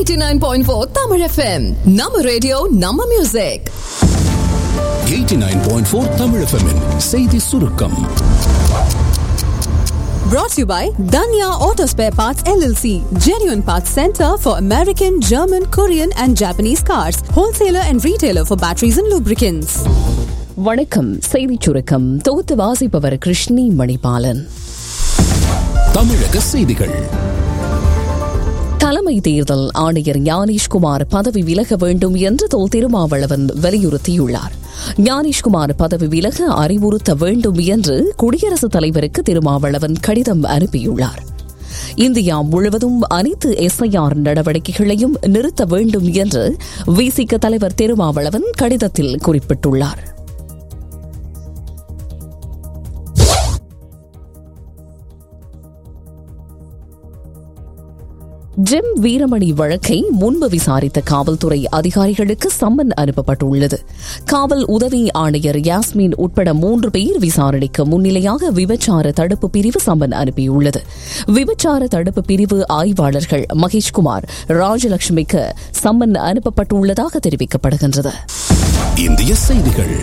89.4 Tamil FM. நம்ம radio நம்ம music 89.4 Tamil FM -இன் செய்தி சுருக்கம் brought to you by Danya Auto Spare Parts LLC, genuine parts center for American, German, Korean and Japanese cars, wholesaler and retailer for batteries and lubricants. வணக்கம் செய்திச் சுருக்கம் தொகுத்து வாசிப்பவர் கிருஷ்ணி மணிபாலன் தமிழக செய்திகள் தலைமை தேர்தல் ஆணையர் ஞானேஷ்குமார் பதவி விலக வேண்டும் என்று தொல் திருமாவளவன் வலியுறுத்தியுள்ளார் ஞானேஷ்குமார் பதவி விலக அறிவுறுத்த வேண்டும் என்று குடியரசுத் தலைவருக்கு திருமாவளவன் கடிதம் அனுப்பியுள்ளார் இந்தியா முழுவதும் அனைத்து எஸ்ஐஆர் நடவடிக்கைகளையும் நிறுத்த வேண்டும் என்று விசிக தலைவர் திருமாவளவன் கடிதத்தில் குறிப்பிட்டுள்ளார் ஜிம் வீரமணி வழக்கை முன்பு விசாரித்த காவல்துறை அதிகாரிகளுக்கு சம்மன் அனுப்பப்பட்டுள்ளது காவல் உதவி ஆணையர் யாஸ்மின் உட்பட மூன்று பேர் விசாரணைக்கு முன்னிலையாக விபச்சார தடுப்பு பிரிவு சம்மன் அனுப்பியுள்ளது விபச்சார தடுப்பு பிரிவு ஆய்வாளர்கள் மகேஷ்குமார் ராஜலட்சுமிக்கு சம்மன் அனுப்பப்பட்டுள்ளதாக தெரிவிக்கப்படுகின்றது இந்திய செய்திகள்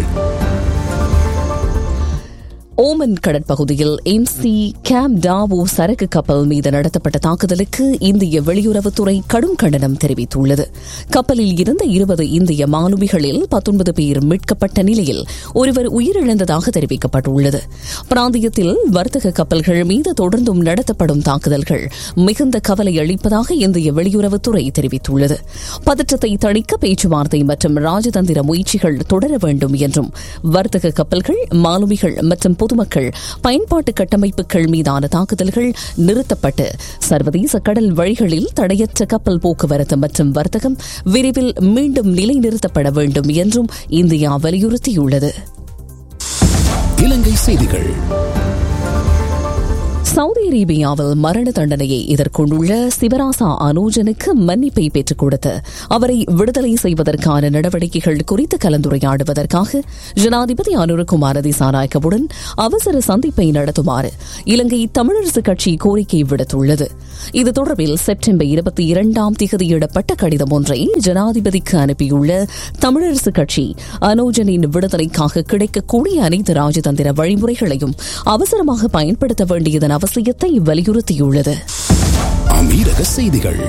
ஓமன் கடற்பகுதியில் எம்சி கேம் டாவோ சரக்கு கப்பல் மீது நடத்தப்பட்ட தாக்குதலுக்கு இந்திய வெளியுறவுத்துறை கடும் கண்டனம் தெரிவித்துள்ளது கப்பலில் இருந்த இருபது இந்திய மாலுமிகளில் பத்தொன்பது பேர் மீட்கப்பட்ட நிலையில் ஒருவர் உயிரிழந்ததாக தெரிவிக்கப்பட்டுள்ளது பிராந்தியத்தில் வர்த்தக கப்பல்கள் மீது தொடர்ந்தும் நடத்தப்படும் தாக்குதல்கள் மிகுந்த கவலை அளிப்பதாக இந்திய வெளியுறவுத்துறை தெரிவித்துள்ளது பதற்றத்தை தணிக்க பேச்சுவார்த்தை மற்றும் ராஜதந்திர முயற்சிகள் தொடர வேண்டும் என்றும் வர்த்தக கப்பல்கள் மாலுமிகள் மற்றும் பொதுமக்கள் பயன்பாட்டு கட்டமைப்புகள் மீதான தாக்குதல்கள் நிறுத்தப்பட்டு சர்வதேச கடல் வழிகளில் தடையற்ற கப்பல் போக்குவரத்து மற்றும் வர்த்தகம் விரைவில் மீண்டும் நிலைநிறுத்தப்பட வேண்டும் என்றும் இந்தியா வலியுறுத்தியுள்ளது இலங்கை செய்திகள் சவுதி அரேபியாவில் மரண தண்டனையை எதிர்கொண்டுள்ள சிவராசா அனோஜனுக்கு மன்னிப்பை பெற்றுக் கொடுத்து அவரை விடுதலை செய்வதற்கான நடவடிக்கைகள் குறித்து கலந்துரையாடுவதற்காக ஜனாதிபதி அனுரகுமார் திசாநாயக்கவுடன் அவசர சந்திப்பை நடத்துமாறு இலங்கை தமிழரசுக் கட்சி கோரிக்கை விடுத்துள்ளது இது தொடர்பில் செப்டம்பர் இருபத்தி இரண்டாம் திகதியிடப்பட்ட கடிதம் ஒன்றை ஜனாதிபதிக்கு அனுப்பியுள்ள தமிழரசுக் கட்சி அனோஜனின் விடுதலைக்காக கிடைக்கக்கூடிய அனைத்து ராஜதந்திர வழிமுறைகளையும் அவசரமாக பயன்படுத்த வேண்டியதன் அவசியத்தை வலியுறுத்தியுள்ளது அமீரக செய்திகள்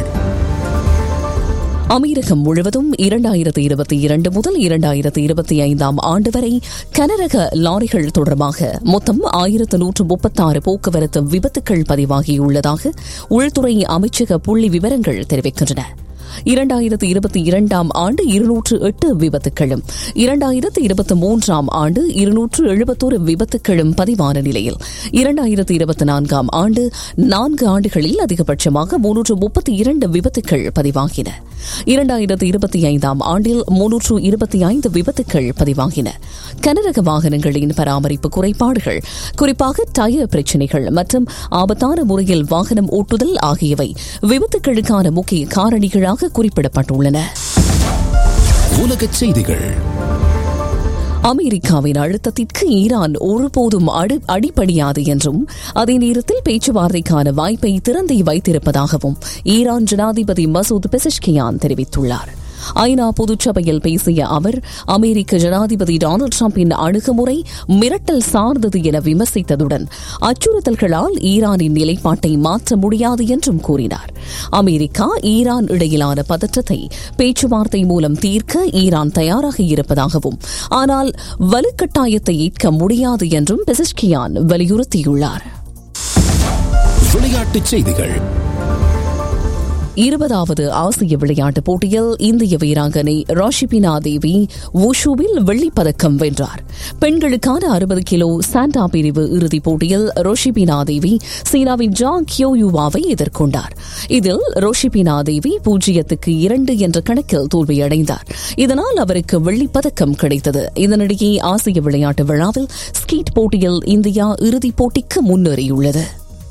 அமீரகம் முழுவதும் இரண்டாயிரத்து இருபத்தி இரண்டு முதல் இரண்டாயிரத்து இருபத்தி ஐந்தாம் ஆண்டு வரை கனரக லாரிகள் தொடர்பாக மொத்தம் ஆயிரத்து நூற்று முப்பத்தாறு போக்குவரத்து விபத்துக்கள் பதிவாகியுள்ளதாக உள்துறை அமைச்சக புள்ளி விவரங்கள் தெரிவிக்கின்றன இரண்டாயிரத்து இருபத்தி இரண்டாம் ஆண்டு இருநூற்று எட்டு விபத்துக்களும் இரண்டாயிரத்து இருபத்தி மூன்றாம் ஆண்டு இருநூற்று எழுபத்தோரு விபத்துக்களும் பதிவான நிலையில் இரண்டாயிரத்து இருபத்தி நான்காம் ஆண்டு நான்கு ஆண்டுகளில் அதிகபட்சமாக முன்னூற்று முப்பத்தி இரண்டு விபத்துக்கள் பதிவாகின இரண்டாயிரத்து இருபத்தி ஐந்தாம் ஆண்டில் முன்னூற்று இருபத்தி ஐந்து விபத்துக்கள் பதிவாகின கனரக வாகனங்களின் பராமரிப்பு குறைபாடுகள் குறிப்பாக டயர் பிரச்சினைகள் மற்றும் ஆபத்தான முறையில் வாகனம் ஓட்டுதல் ஆகியவை விபத்துக்களுக்கான முக்கிய காரணிகளாக குறிப்பிடப்பட்டுள்ளன உலகச் செய்திகள் அமெரிக்காவின் அழுத்தத்திற்கு ஈரான் ஒருபோதும் அடி- அடிபணியாது என்றும் அதே நேரத்தில் பேச்சுவார்த்தைக்கான வாய்ப்பை திறந்தே வைத்திருப்பதாகவும் ஈரான் ஜனாதிபதி மசூத் பெசஷ்கியான் தெரிவித்துள்ளார் ஐநா பொதுச்சபையில் பேசிய அவர் அமெரிக்க ஜனாதிபதி டொனால்டு டிரம்பின் அணுகுமுறை மிரட்டல் சார்ந்தது என விமர்சித்ததுடன் அச்சுறுத்தல்களால் ஈரானின் நிலைப்பாட்டை மாற்ற முடியாது என்றும் கூறினார் அமெரிக்கா ஈரான் இடையிலான பதற்றத்தை பேச்சுவார்த்தை மூலம் தீர்க்க ஈரான் தயாராக இருப்பதாகவும் ஆனால் வலுக்கட்டாயத்தை ஏற்க முடியாது என்றும் பெசஷ்கியான் வலியுறுத்தியுள்ளார் விளையாட்டுச் செய்திகள் இருபதாவது ஆசிய விளையாட்டுப் போட்டியில் இந்திய வீராங்கனை ராஷிபினா தேவி வுஷுவில் வெள்ளிப் பதக்கம் வென்றார் பெண்களுக்கான அறுபது கிலோ சாண்டா பிரிவு இறுதிப் போட்டியில் ரோஷிபினா தேவி சீனாவின் ஜாங் கியோயுவாவை எதிர்கொண்டார் இதில் ரோஷிபினா தேவி பூஜ்ஜியத்துக்கு இரண்டு என்ற கணக்கில் தோல்வியடைந்தார் இதனால் அவருக்கு வெள்ளிப் பதக்கம் கிடைத்தது இதனிடையே ஆசிய விளையாட்டு விழாவில் ஸ்கீட் போட்டியில் இந்தியா இறுதிப் போட்டிக்கு முன்னேறியுள்ளது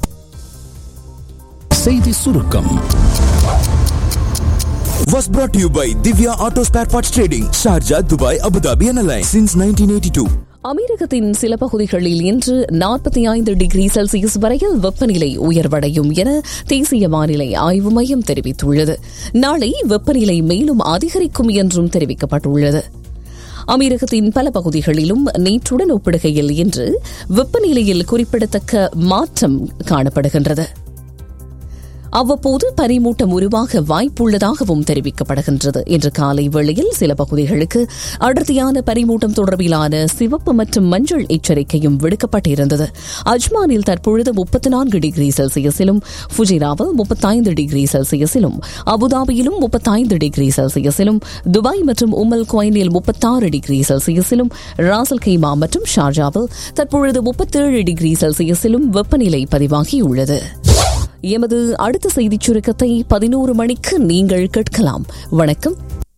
செய்தி சுருக்கம் was brought to you by Divya Auto Spare Parts Trading, Sharjah, Dubai, Abu Dhabi and Alliance since 1982. அமெரிக்கத்தின் சில பகுதிகளில் இன்று நாற்பத்தி ஐந்து டிகிரி செல்சியஸ் வரையில் வெப்பநிலை உயர்வடையும் என தேசிய வானிலை ஆய்வு மையம் தெரிவித்துள்ளது நாளை வெப்பநிலை மேலும் அதிகரிக்கும் என்றும் தெரிவிக்கப்பட்டுள்ளது அமீரகத்தின் பல பகுதிகளிலும் நேற்றுடன் ஒப்பிடுகையில் இன்று வெப்பநிலையில் குறிப்பிடத்தக்க மாற்றம் காணப்படுகின்றது அவ்வப்போது பனிமூட்டம் உருவாக வாய்ப்புள்ளதாகவும் தெரிவிக்கப்படுகின்றது இன்று காலை வேளையில் சில பகுதிகளுக்கு அடர்த்தியான பனிமூட்டம் தொடர்பிலான சிவப்பு மற்றும் மஞ்சள் எச்சரிக்கையும் விடுக்கப்பட்டிருந்தது அஜ்மானில் தற்பொழுது முப்பத்தி நான்கு டிகிரி செல்சியஸிலும் ஃபுஜிராவில் முப்பத்தைந்து டிகிரி செல்சியஸிலும் அபுதாபியிலும் முப்பத்தைந்து டிகிரி செல்சியஸிலும் துபாய் மற்றும் உமல் குவைனில் முப்பத்தாறு டிகிரி செல்சியஸிலும் ராசல் கைமா மற்றும் ஷார்ஜாவில் தற்பொழுது முப்பத்தேழு டிகிரி செல்சியஸிலும் வெப்பநிலை பதிவாகியுள்ளது எமது அடுத்த செய்திச் சுருக்கத்தை பதினோரு மணிக்கு நீங்கள் கேட்கலாம் வணக்கம்